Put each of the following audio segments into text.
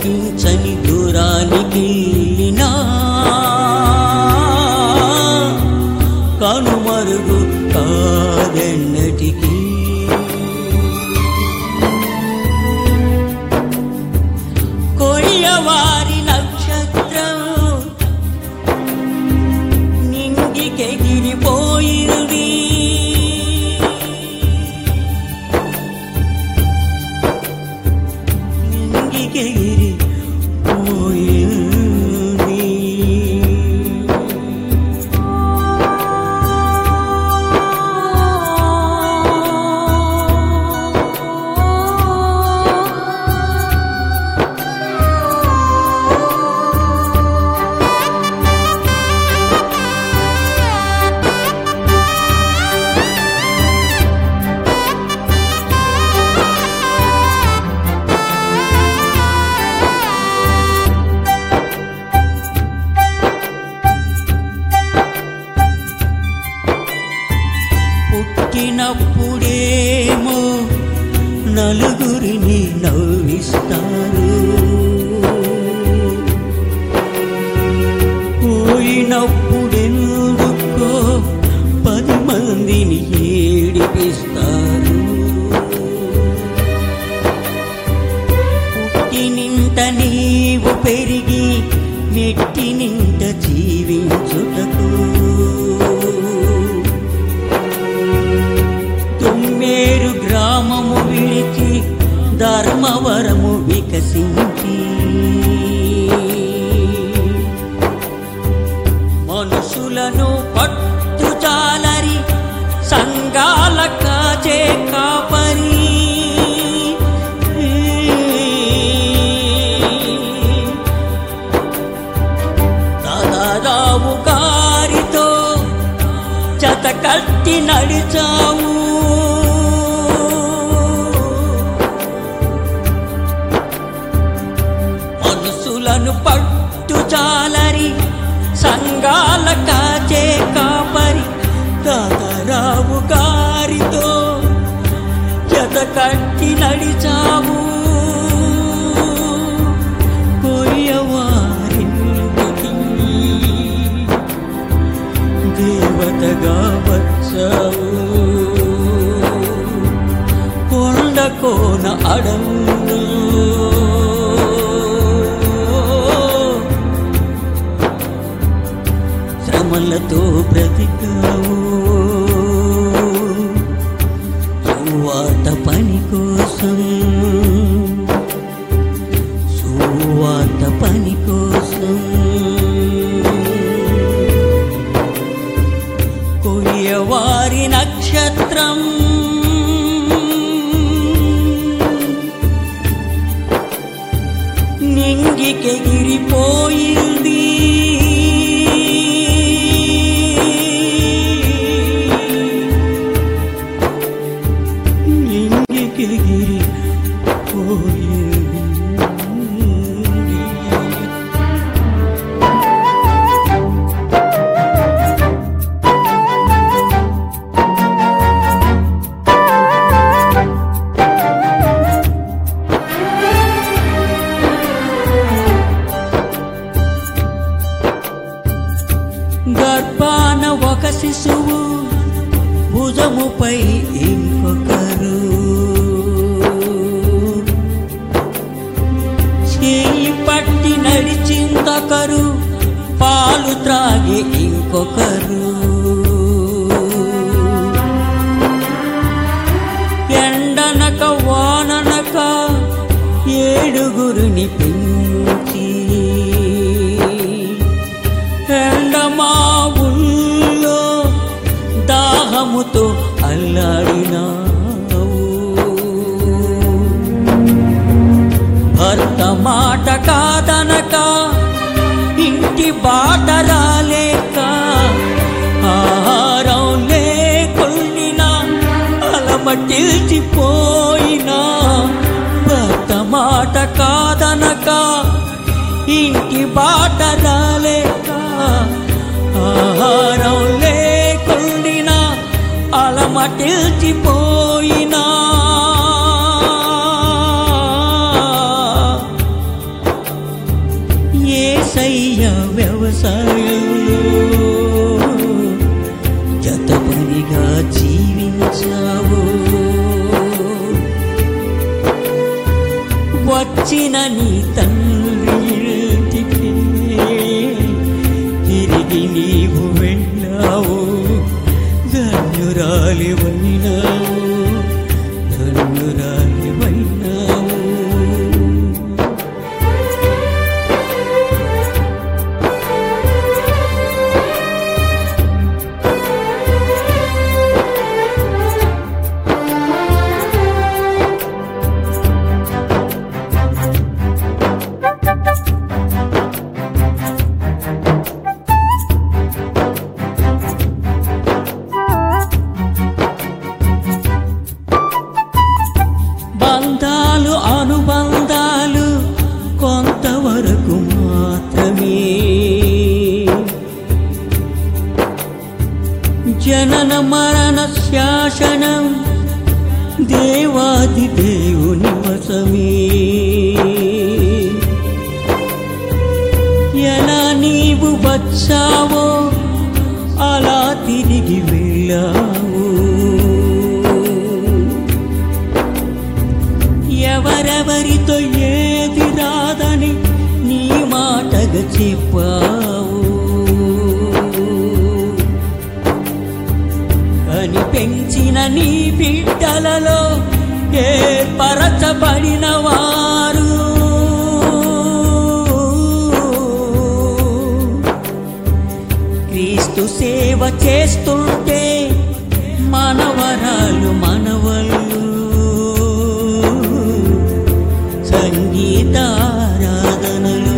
కనిపించని దూరానికి వెళ్ళినా కనుమరుగు కాదెన్నటికీ కొయ్యవారి నక్షత్రం నింగికెగిరిపోయింది నింగికెగిరి పోయింది పుట్టినప్పుడేమో నలుగురిని నవ్విస్తారు పోయినప్పుడెందుకో పది మందిని ఏడిపిస్తారు పుట్టినింత నీవు పెరిగి నెట్టి నింట జీవించుటకు తుమ్మేరు గ్రామము విడిచి ధర్మవరము వికసించి మనుషులను పట్టు చాలరి సంఘాల కాచే కాపరి దాదారావు గారితో జత కట్టి నడిచావు మనసులను పట్టు చాలరి సంఘాల కాచే కాపరి దాదారావు గారితో జత కట్టి నడిచావు కొయ్యవారింటికి దేవతగా వచ్చావు కొండ కోన అడంలో శ్రమలతో బ్రతికావు సువాత పని కోసం సువాత పని కోసం కొయ్యవారి నక్షత్రం నింగికెగిరిపోయింది నింగికెగిరి పోయింది గర్భాన ఒక శిశువు భుజముపై ఇంకొకరు చేయి పట్టి నడిచిందొకరు పాలు త్రాగి ఇంకొకరు ఎండనక వాననక ఏడుగురిని పెంచి ఎండమావుల్లో దాహముతో అల్లాడినావు భర్త మాట కాదనక ఇంటి బాట రాలేక ఆహారం లేకున్నా అలమటిల్చిపోయినా భర్త మాట కాదనక ఇంటి బాట రాలేక ఆహారం లేకుండినా అలమటిల్చిపోయినా ప్రాయంలో జతపనిగా జీవించావు వచ్చిన నీ తండ్రి ఇంటికి తిరిగి నీవు వెళ్ళావు ధన్యురాలి వైనావు ధన్యురాలి వైనావు బంధాలు అనుబంధాలు కొంతవరకు మాత్రమే జనన మరణ శాసనం దేవాది దేవుని వశమే ఎలా నీవు వచ్చావో అలా తిరిగి వెళ్ళావు ఎవరెవరితో ఏది రాదని నీ మాటగా చెప్పావు అని పెంచిన నీ బిడ్డలలో ఏర్పరచబడిన వారు క్రీస్తు సేవ చేస్తుంటే మనవరాలు మనవళ్ళు సంగీతారాధనలు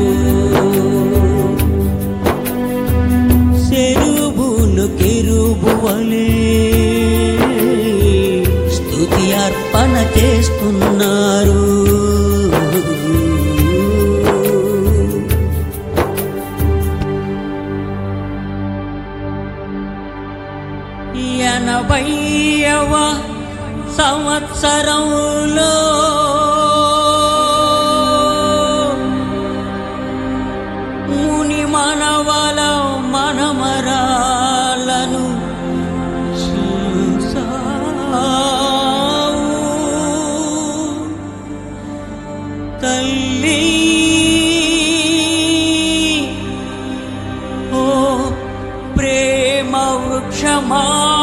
సెరుబులు కెరుబువలే స్తుతి అర్పణ చేస్తున్నారు ఎనభైవ సంవత్సరంలో ముని మనవల మనమరాలను చూసావు తల్లి ఓ ప్రేమ వృక్షమా